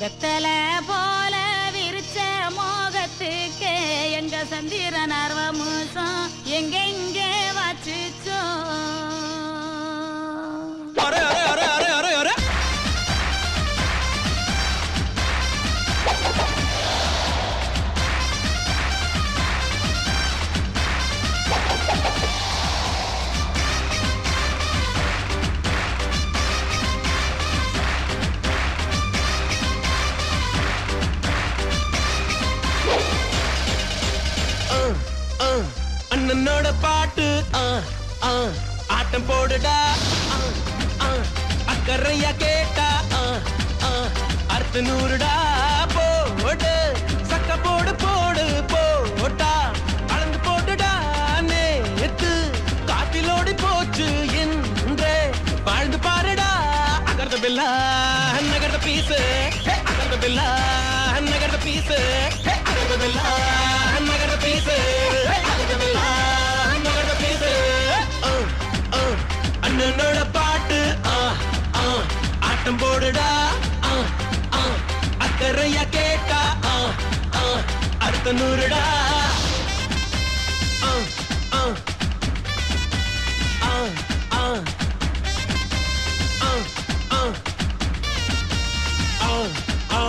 வெத்தல போல விரிச்ச மோகத்துக்கு எங்க சந்திரன் அர்வமுசம் எங்கெங்க வச்சுச்சோ அரே அரே அரே அரே அரே அரே அண்ணனோட பாட்டு ஆ, ஆ, ஆட்டம் போடுடா ஆ, ஆ, அக்கறையா கேட்டா ஆ, ஆ, அர்த்த நூறுடா போடு சக்க போடு போடு போட்டா அளந்து போட்டுடா நேத்து காத்திலோடி போச்சு என்றே வாழ்ந்து பாருடா அகர்த பில்லா நகர்த பீசு அகர்த பில்லா நகர்த பீசு அகர்த பில்லா நகர்த பீசு அகர்த பில்லா நகர்த பீசு அண்ணனோட பாட்டு ஆ, ஆ, ஆட்டம் போடுடா ஆ, ஆ, அக்கறையா கேட்டா ஆ, ஆ, அர்த்த நூறுடா ஆ, ஆ, ஆ, ஆ, ஆ, ஆ, ஆ, ஆ.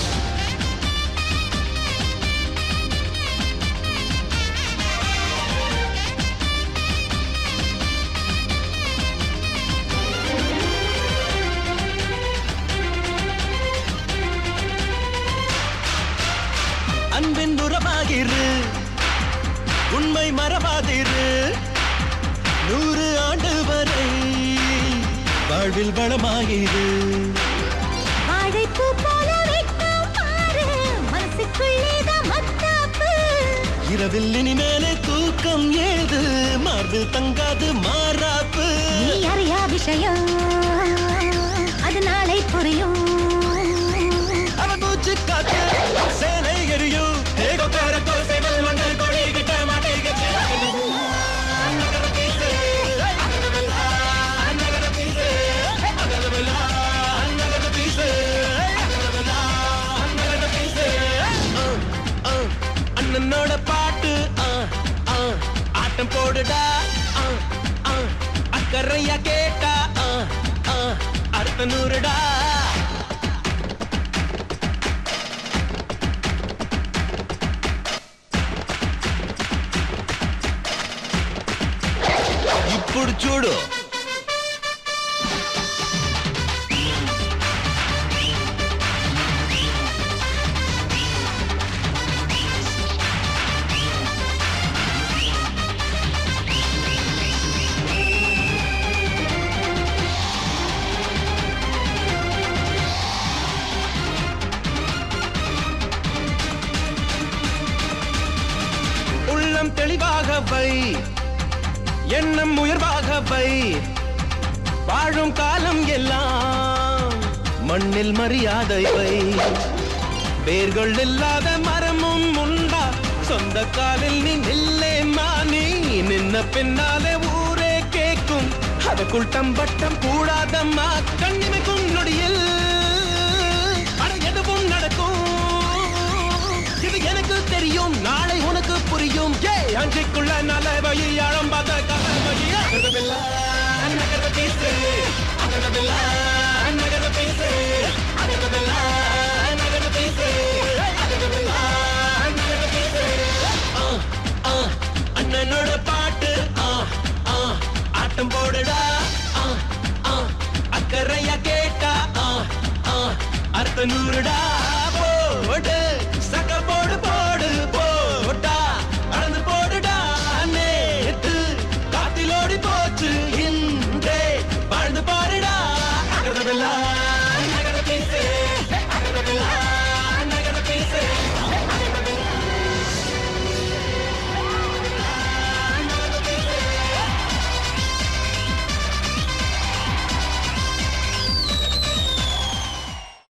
அன்பின் உறவாகிரு உண்மை மறவாதிரு நூறு ஆண்டு வரை வாழ்வில் வளமாகிரு வாழைப்பூ போல வெட்கம் பாரு மனசுக்குள்ளேதான் மத்தாப்பு இரவில் இனிமேலே தூக்கம் ஏது மார்பில் தங்காது மாறாப்பு நீ அறியா விஷயம் அது நாளை புரியும் அவன் மூச்சு காத்து சேலை எரியும் ஏகோ பேரக்கோ சேவல் மண்டல் கொடி கிட்ட மாட்டேங்க அண்ணனோட பாட்டு ஆ, ஆ, ஆட்டம் போடுடா ஆ, ஆ, அக்கறையா கேட்டா ஆ, ஆ, அர்த்த நூறுடா ఇప్పుడు చూడు உள்ளம் தெளிவாக வை எண்ணம் உயர்வாக வை வாழும் காலம் எல்லாம் மண்ணில் மரியாதை வை வேர்கள் இல்லாத மரமும் உண்டா சொந்த காலில் நீ நில்லே மானி நின்ன பின்னாலே ஊரே கேட்கும் அதுக்குள் தம்பட்டம் கூடாதம்மா கண்ணிமைக்கும் நொடியில் அட எதுவும் நடக்கும் இது எனக்கு தெரியும் நாளை உனக்கு புரியும் ஏ அஞ்சிக்குள்ள நல்ல வழி ஆழம் பார்த்த கதை வழி அகதபில்லா நகர பேசு அகதபில்லா நகர பேசு அகதபில்லா நகர பேசு அகதபில்லா நகர பேசு ஆ, ஆ, அண்ணனோட பாட்டு ஆ, ஆ, ஆட்டம் போடுடா ஆ, ஆ, அக்கறையா கேட்டா ஆ, ஆ, அர்த்த நூறுடா போடு